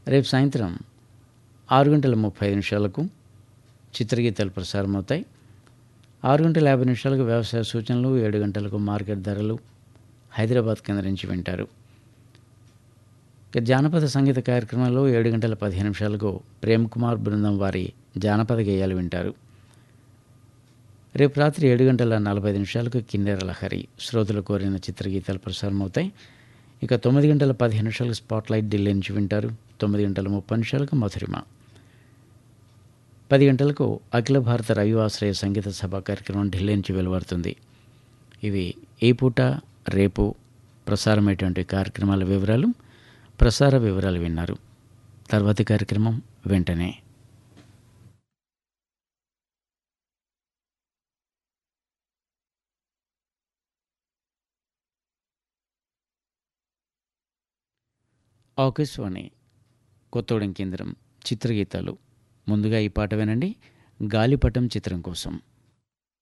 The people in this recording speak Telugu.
రేపు సాయంత్రం ఆరు గంటల ముప్పై ఐదు నిమిషాలకు చిత్రగీతాలు ప్రసారమవుతాయి ఆరు గంటల యాభై నిమిషాలకు వ్యవసాయ సూచనలు ఏడు గంటలకు మార్కెట్ ధరలు హైదరాబాద్ కేంద్రం నుంచి వింటారు ఇక జానపద సంగీత కార్యక్రమంలో ఏడు గంటల పదిహేను నిమిషాలకు ప్రేమ్ కుమార్ బృందం వారి జానపద గేయాలు వింటారు రేపు రాత్రి ఏడు గంటల నలభై ఐదు నిమిషాలకు కిన్నెర లహరి శ్రోతలు కోరిన చిత్రగీతాలు ప్రసారమవుతాయి ఇక తొమ్మిది గంటల పదిహేను నిమిషాలకు స్పాట్లైట్ ఢిల్లీ నుంచి వింటారు తొమ్మిది గంటల ముప్పై నిమిషాలకు మధురిమ పది గంటలకు అఖిల భారత రవివాశ్రయ సంగీత సభ కార్యక్రమం ఢిల్లీ నుంచి వెలువడుతుంది ఇవి ఈ పూట రేపు ప్రసారమైనటువంటి కార్యక్రమాల వివరాలు ప్రసార వివరాలు విన్నారు తర్వాతి కార్యక్రమం వెంటనే ఆకాశవాణి కొత్తగూడెం కేంద్రం చిత్రగీతాలు ముందుగా ఈ పాట వినండి గాలిపటం చిత్రం కోసం